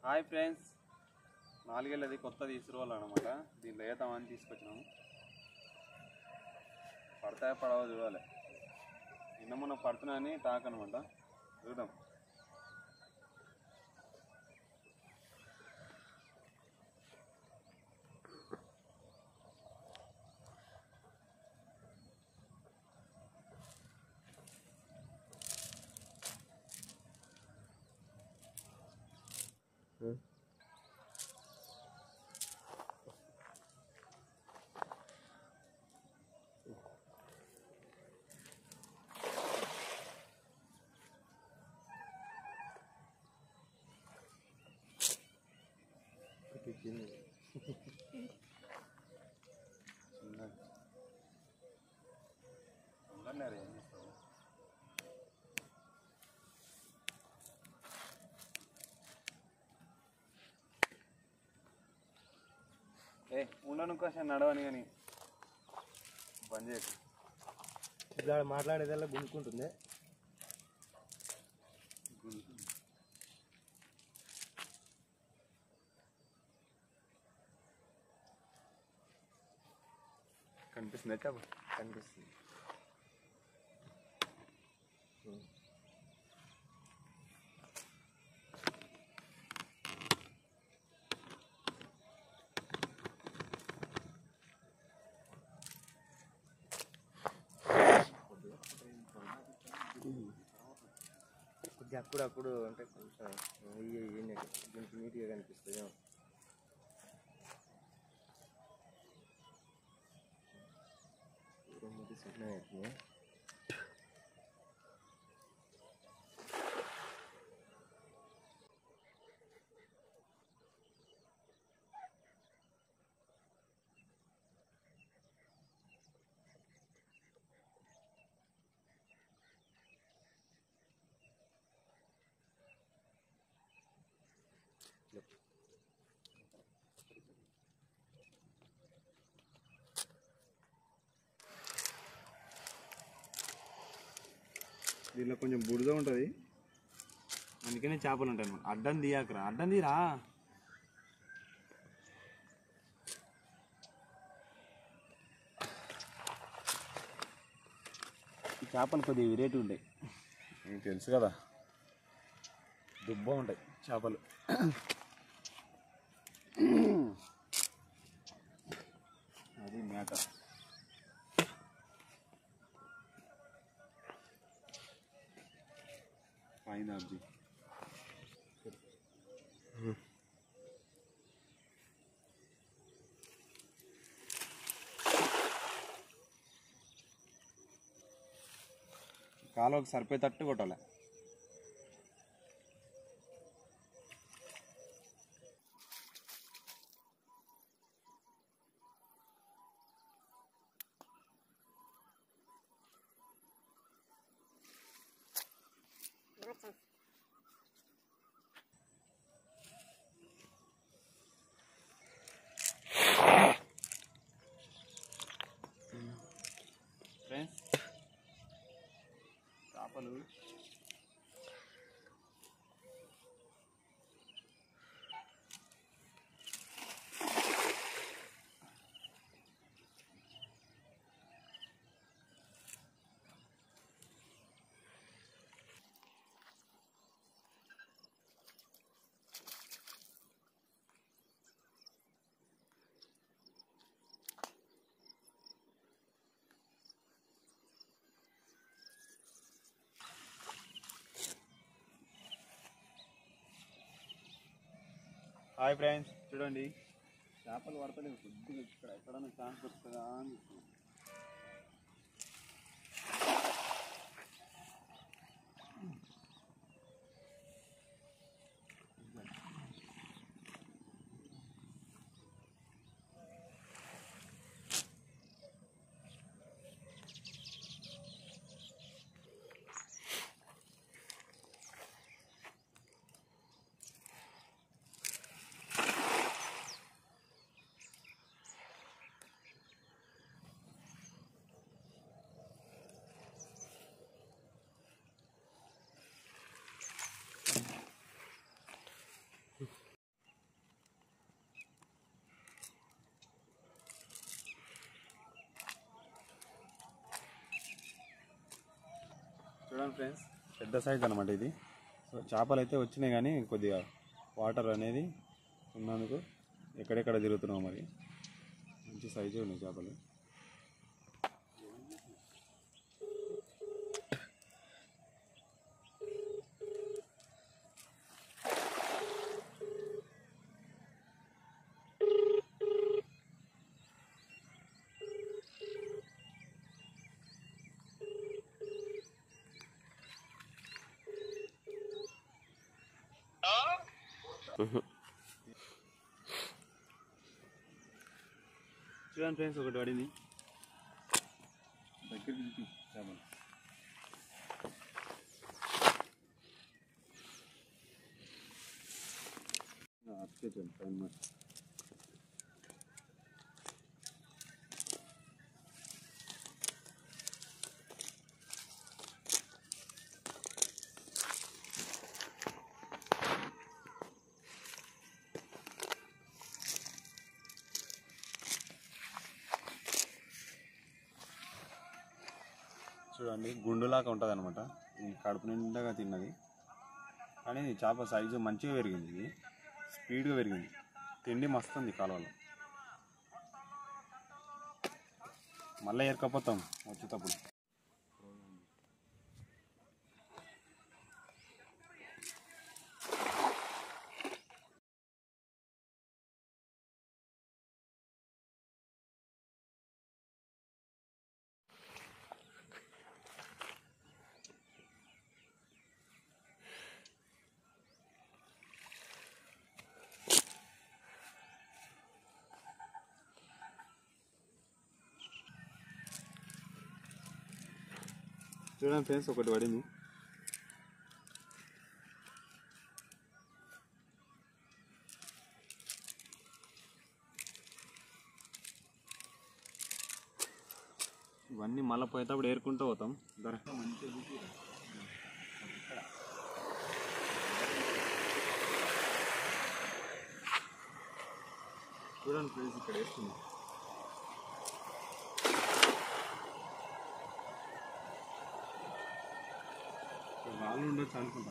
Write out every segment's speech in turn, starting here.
Hi friends నాలుగేళ్ళది కొత్తది ఇసురోలు అనమాట దీంట్లో వేద్దామని తీసుకొచ్చినాము పడతాయా పడవో చూడాలి నిన్న మొన్న పడుతున్నాయని టాక్ అనమాట చూద్దాం చిన్నది ఉందన్నారు ఏం చేస్తావు ఏ ఉండను కొంచెం నడవని కానీ బంద్ చేయకు ఇలా మాట్లాడేదల్లా గుంజుకుంటుంది కనిపిస్తుంది చెప్పు కనిపిస్తుంది కొద్దిగా అప్పుడు అప్పుడు అంటే కొంచెం ఇవి ఇవి దీనికి నీట్గా కనిపిస్తుంది చిన్న అవుతుంది దీనిలో కొంచెం బురద ఉంటుంది అందుకనే చేపలు ఉంటాయి అన్నమాట అడ్డం తీయకరా అడ్డం తీరా ఈ చేపలు కొద్దిగా వెరైటీ ఉంటాయి మీకు తెలుసు కదా దుబ్బ ఉంటాయి చేపలు అది మ్యాటర్ ఫైన్ అబ్జీ కాలువకి సరిపోయేటట్టు కొట్టాలి ఫ్రెండ్స్ చేపలు హాయ్ ఫ్రెండ్స్ చూడండి చేపలు పడతలేవు కొద్దిగా ఇక్కడ ఎక్కడైనా ఛాన్స్ దొరుకుతుందా అని చూస్తున్నాం. ఫ్రెండ్స్ పెద్ద సైజ్ అనమాట ఇది సో చేపలు అయితే వచ్చినాయి కానీ కొద్దిగా వాటర్ అనేది ఉన్నందుకు ఎక్కడెక్కడ తిరుగుతున్నాం మరి మంచి సైజే ఉన్నాయి చేపలు చూడండి ఫ్రెండ్స్ ఒకటి పడింది దగ్గరికి చూపి చేపలు అతికేసాను పైన మరి. చూడండి గుండులాగా ఉంటుంది అనమాట ఈ కడుపు నిండాగా తిన్నది కానీ చేప సైజు మంచిగా పెరిగింది ఇది స్పీడ్గా పెరిగింది తిండి మస్తు ఉంది కాలువలో మళ్ళీ ఏరకపోతాం వచ్చేటప్పుడు చూడండి ఫ్రెండ్స్ ఒకటి పడింది ఇవన్నీ మళ్ళీ పోయేటప్పుడు ఏరుకుంటూ పోతాం ధర చూడండి ఫ్రెండ్స్ ఇక్కడ వేస్తుంది రాళ్ళు ఉండొచ్చు అనుకుంటా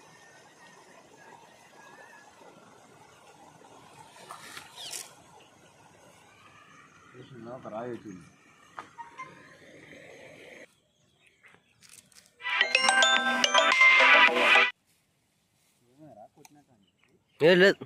చూసిందా? ఒక రాయి వచ్చింది లేదు లేదు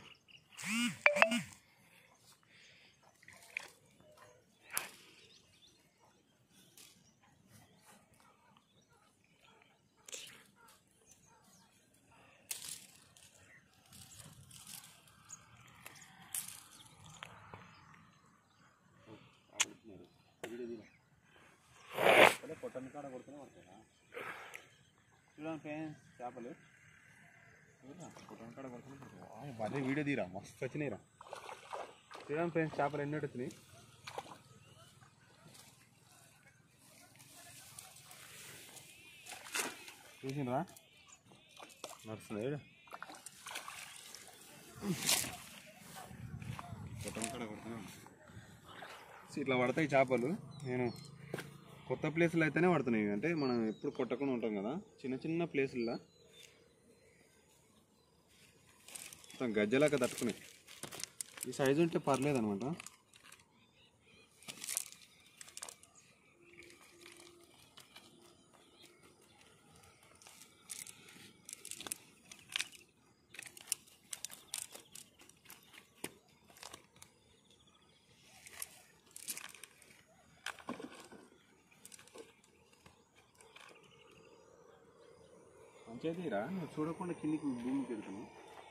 పొట్టని కాడ కొడుతూనే పడతారా చూడండి ఫ్రెండ్స్ చేపలు పొట్టని కాడ కొడుతూనే పడతాయి అదే వీడియో తీరా మస్తు వచ్చినాయిరా చూడండి ఫ్రెండ్స్ చేపలు ఎన్ని వచ్చినాయి చూసిండ్రా నడుస్తుంది ఈడ. పొట్టని కాడ కొడుతూనే ఉంటాయి. ఇట్లా పడతాయి చేపలు నేను కొత్త ప్లేసులు అయితేనే పడుతున్నాయి ఇవి. అంటే మనం ఎప్పుడు కొట్టకుండా ఉంటాం కదా చిన్న చిన్న ప్లేసుల్లో మొత్తం గజ్జలాగా తట్టుకున్నాయి ఈ సైజు ఉంటే పర్లేదు అనమాట మంచిగా నువ్వు చూడకుండా కిందికి భూమికి వెళ్తున్నావు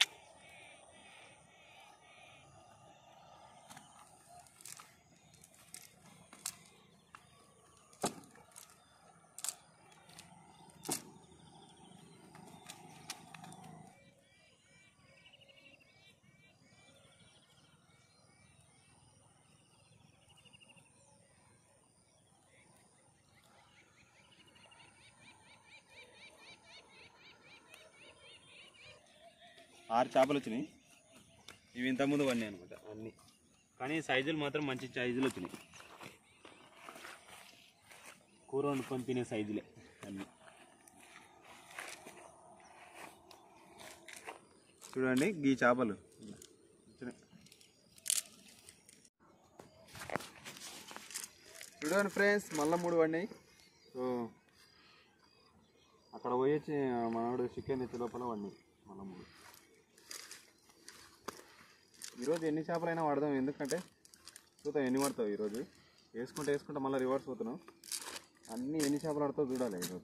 ఆరు చేపలు వచ్చినాయి ఇవి ఇంతకుముందు పడినాయి అనమాట అన్నీ కానీ సైజులు మాత్రం మంచి సైజులు వచ్చినాయి కూర వండుకొని తినే సైజులే అన్నీ చూడండి గీ చేపలు వచ్చినాయి. చూడండి ఫ్రెండ్స్ మళ్ళీ మూడు పడినాయి సో అక్కడ పోయొచ్చి మనవాడు చికెన్ తెచ్చే లోపల పడినాయి మళ్ళీ మూడు ఈరోజు ఎన్ని చేపలైనా పడదాం ఎందుకంటే చూద్దాం ఎన్ని పడతావు ఈరోజు వేసుకుంటే వేసుకుంటే మళ్ళీ రివర్స్ పోతున్నాం అన్నీ ఎన్ని చేపలు పడతావు చూడాలి ఈరోజు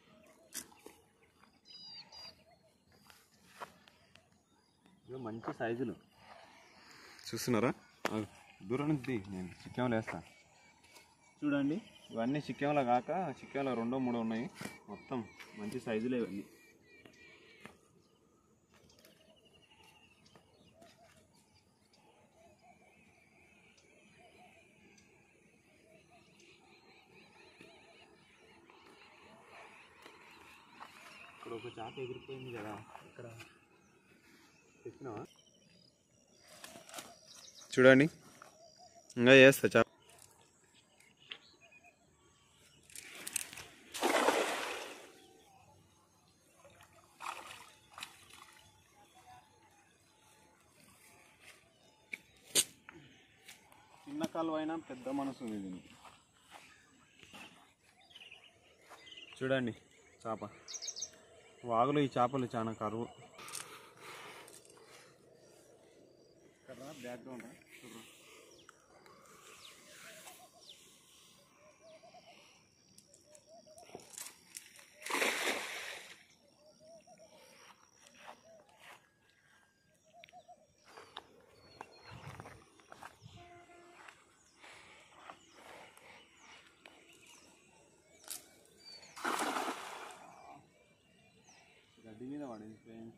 ఇవి మంచి సైజులు చూస్తున్నారా అవి దూరం నుంచి తీ, నేను చిక్కెంలో వేస్తా చూడండి ఇవన్నీ చిక్కెంలో కాక చిక్కెంలో రెండో మూడో ఉన్నాయి మొత్తం మంచి సైజులే ఇవన్నీ ఇక్కడ ఒక చేప ఎగిరిపోయింది కదా ఇక్కడ తెచ్చినావా చూడండి ఇంకా చేస్తా చేప చిన్న కాలువ అయినా పెద్ద మనసు ఉంది దీనికి చూడండి చేప వాగులో ఈ చేపలు చాలా కరువు బ్యాక్గ్రౌండ్ గడ్డి మీద పడింది ఫ్రెండ్స్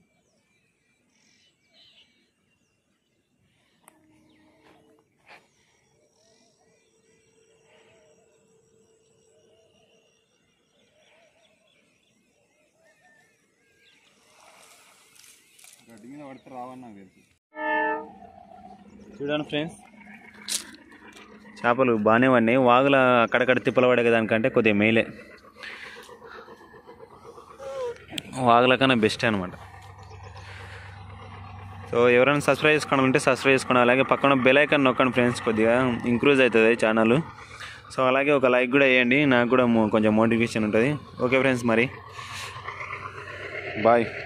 గడ్డి మీద పడితే రావని నాకు తెలుసు చూడండి ఫ్రెండ్స్ చేపలు బాగానే పడినాయి వాగుల అక్కడక్కడ తిప్పలు పడే దానికంటే కొద్దిగా మేలే వాగుల కన్నా బెస్ట్ అనమాట సో ఎవరైనా సబ్స్క్రైబ్ చేసుకోవాలంటే సబ్స్క్రైబ్ చేసుకోండి అలాగే పక్కన బెల్ ఐకాన్ నొక్కండి ఫ్రెండ్స్ కొద్దిగా ఇంక్రూజ్ అవుతుంది ఛానల్ సో అలాగే ఒక లైక్ కూడా వేయండి నాకు కూడా మో- కొంచెం మోటివేషన్ ఉంటుంది ఓకే ఫ్రెండ్స్ మరి బాయ్